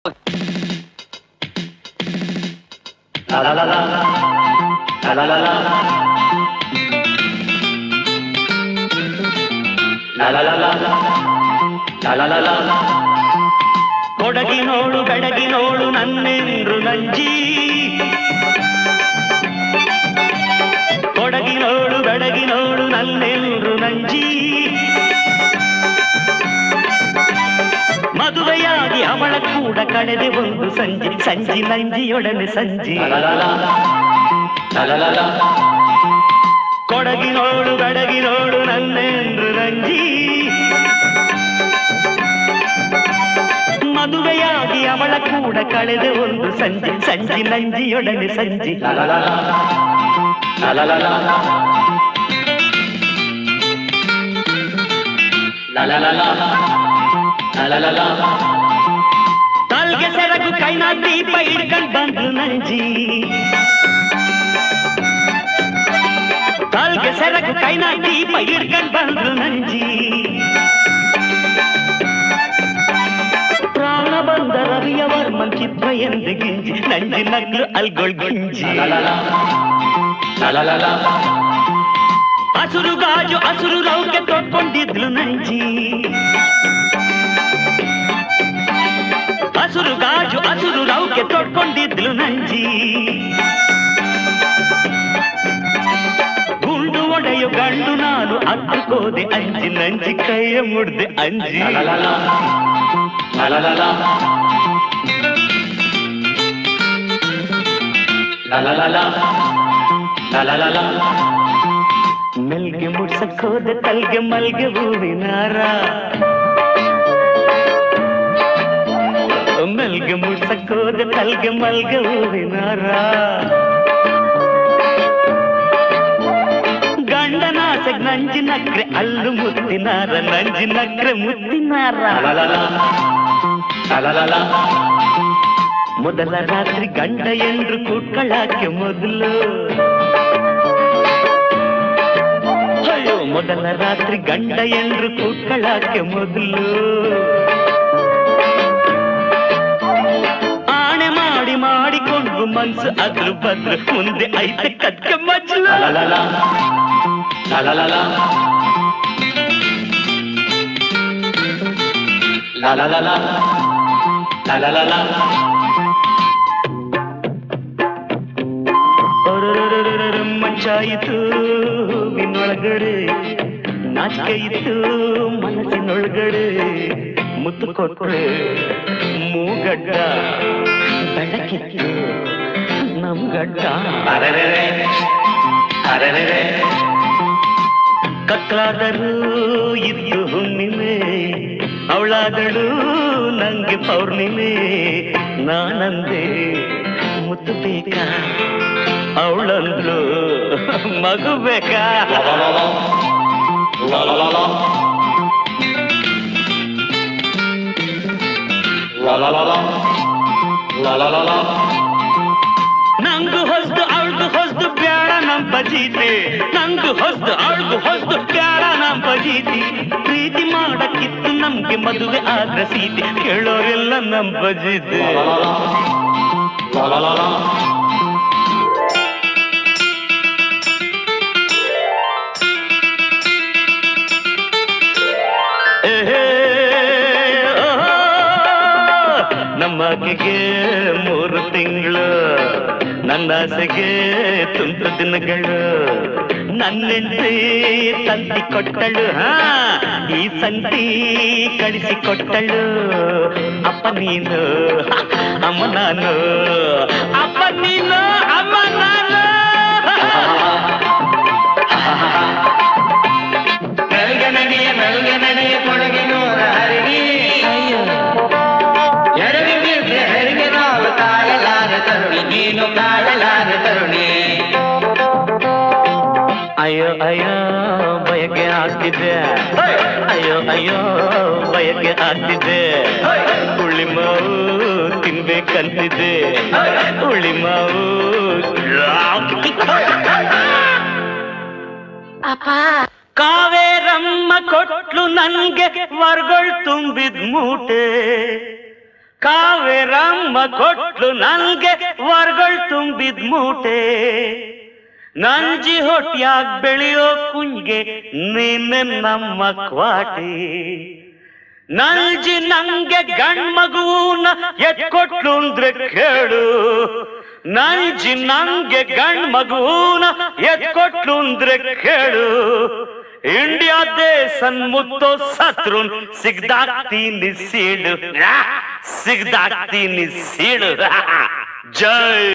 ಕೊಡಗಿನೋಳು ಬೆಡಗಿನೋಳು ನನ್ನೆಂದ್ರು ನಂಜಿ ಕೊಡಗಿನೋಳು ಬೆಡಗಿನೋಳು ನನ್ನೆಂದ್ರು ನಂಜಿ ಮದುವೆಯಾಗಿ ಅವಳ ಕೂಡ ಕಳೆದೆ ಒಂದು ಸಂಜೆ ಸಂಜಿ ನಂಜಿಯೊಡನೆ ಸಂಜಿ ಕೊಡಗಿನೋಳು ಬೆಡಗಿನೋಳು ನನ್ನೆಂದ್ರು ನಂಜಿ ಮದುವೆಯಾಗಿ ಅವಳ ಕೂಡ ಕಳೆದೆ ಒಂದು ಸಂಜೆ ಸಂಜಿ ನಂಜಿಯೊಡನೆ ಸಂಜಿ ಕಾಲ್ಗೆ ಸೆರಗು ಕೈನ ದೀಪ ಹಿಡ್ಕೊಂಡ್ ಬಂದ್ಲು ನಂಜಿ ಕಾಲ್ಗೆ ಸೆರಗು ಕೈನ ದೀಪ ಹಿಡ್ಕೊಂಡ್ ಬಂದ್ಲು ನಂಜಿ ಪ್ರಾಣ ಬಂದ ರವಿಯ ವರ್ಮನ್ ಚಿತ್ರ ಎಂದು ಗಿಂಜಿ ನಂಜಿ ನಗ್ಲು ಅಲ್ಗೊಳ್ ಗಿಂಜಿ ಹಸುರು ಗಾಜು ಹಸುರು ರೌಕೆ ತೊಟ್ಕೊಂಡಿದ್ಲು ನಂಜಿ ಹಸುರು ಗಾಜು ಹಸುರು ರೌಕೆ ತೊಟ್ಕೊಂಡಿದ್ಲು ನಂಜಿ ಗುಂಡು ಒಡೆಯು ಗಂಡು ನಾನು ಹತ್ತುಕೋದೆ ಅಂಜಿ ನಂಜಿ ಕೈಯ ಮುಡ್ದೆ ಅಂಜಿ ಮೆಲ್ಗೆ ಮುಡ್ಸಕ್ ಹೋದೆ ತಲ್ಗೆ ಮಲ್ಗೆ ಹೂವಿನಾರ ಮೆಲ್ಗೆ ಮುಡ್ಸಕ್ ಹೋದೆ ತಲ್ಗೆ ಮಲ್ಗೆ ಹೂವಿನಾರ ಗಂಡನಾಸೆಗ್ ನಂಜಿ ನಕ್ರೆ ಅಲ್ಲು ಮುತ್ತಿನಾರ ನಂಜಿ ನಕ್ರೆ ಮುತ್ತಿನಾರ ಮೊದಲ ರಾತ್ರಿ ಗಂಡ ಎಂದ್ರು ಕೂಟ್ಕೊಳ್ಳಾಕೆ ಮೊದಲು ಅಯ್ಯೋ ಮೊದಲ ರಾತ್ರಿ ಗಂಡ ಎಂದ್ರು ಕೂಟ್ಕೊಳ್ಳಾಕೆ ಮೊದಲು ಆಣೆ ಮಾಡಿ ಮಾಡಿಕೊಂಡು ಮನ್ಸು ಅದ್ರ ಬದ್ರ ಮುಂದೆ ಐತೆ ಕತ್ಕೆ ಮಜ್ಲು ಒರರರರರರ ಮಂಚಾಯಿತು ಹೂವಿನೊಳಗಡೆ ನಾಚಿಕೆ ಇತ್ತು ಮನಸ್ಸಿನೊಳಗಡೆ ಮುತ್ತು ಕೊಟ್ರೆ ಮೂಗಡ್ಡ ಬೆಳಕಿತ್ತು ನಮ್ ಗಡ್ಡ ಕತ್ಲಾದರೂ ಇದ್ದು ಹುಣ್ಣಿಮೆ ಅವಳಾದಳು ನಂಗೆ ಪೌರ್ಣಿಮೆ ನಾನಂದೆ ಮುತ್ತು ಬೇಕಾ ಅವಳಂದ್ಲು ಮಗು ಬೇಕಾ ನಂಗು ಹೊಸ್ದು ಅವಳ್ದು ಹೊಸ್ದು ಬ್ಯಾಡ ನಮ್ ಬಜೀತಿ ನಂಗು ಹೊಸ್ದು ಅವಳ್ದು ಹೊಸ್ದು ಬ್ಯಾಡ ನಮ್ ಬಜೀತಿ ಪ್ರೀತಿ ಮಾಡಕ್ಕಿತ್ತು ನಮ್ಗೆ ಮದುವೆ ಆದ್ರ ಸೀತಿ ಕೇಳೋರೆಲ್ಲ ನಮ್ ಬಜೀತಿ ಏಹೇ, ಓಹೋ, ನಮ್ಮಗೆಗೆ ಮೂರು ತಿಂಗಳು ನನ್ನ ಆಸೆಗೆ ತುಂಟು ದಿನಗಳು ನನ್ನೆಂಟಿ ತಂತಿ ಕೊಟ್ಟಳು ಹಾ ಈ ಸಂತಿ ಕಳಿಸಿ ಕೊಟ್ಟಳು ಅಪ್ಪ ನೀನು ಅಮ್ಮ ನಾನು ಅಪ್ಪ ನೀನು ಅಮ್ಮ ನಾನು ಮೆಲ್ಗೆ ನಡೆಯ ಮೆಲ್ಗೆ ನಡೆಯ ಕೊಡಗಿನೂರ ಹರಿವಿ ಎಡವಿ ಬಿದ್ದೆ ಹೆರಿಗೆ ನಾವು ತಾಳಲಾರ ತರುಣಿ ನೀನು ತಾಳಲಾರ ತರುಣಿ ಅಯ್ಯೋ ಅಯ್ಯೋ ಬಯಕೆ ಆಗ್ತಿದೆ ಅಯ್ಯೋ ಅಯ್ಯೋ ಬಯಕೆ ಆಗ್ತಿದೆ ಹುಳಿ ಮಾವು ತಿನ್ಬೇಕಂತಿದೆ ಹುಳಿ ಮಾವು ಕಾವೇರಮ್ಮ ಕೊಟ್ಲು ನನ್ಗೆ ವರ್ಗಳು ತುಂಬಿದ್ ಮೂಟೆ ಕಾವೇರಮ್ಮ ಕೊಟ್ಲು ನನ್ಗೆ ವರ್ಗಳು ತುಂಬಿದ್ ಮೂಟೆ ನಂಜಿ ಹೊಟ್ಯಾಗ್ ಬೆಳೆಯೋ ಕುಂಜ್ಗೆ ನೀನೆ ನಮ್ಮ ಕ್ವಾಟೆ ನಲ್ಜಿ ನಂಗೆ ಗಂಡ್ಮಗುನ ಎತ್ಕೊಟ್ಲು ಅಂದ್ರೆ ಕೇಳು ನಲ್ಜಿ ನಂಗೆ ಗಂಡ್ಮಗುನ ಎತ್ಕೊಟ್ಲು ಅಂದ್ರೆ ಕೇಳು ಇಂಡಿಯಾ ದೇಶನ್ ಮುತ್ತೋ ಸತ್ರು ಸಿಗ್ದಾಕ್ತೀನಿ ಸೀಳು ಸಿಗ್ದಾಕ್ತೀನಿ ಸೀಳು ಜೈ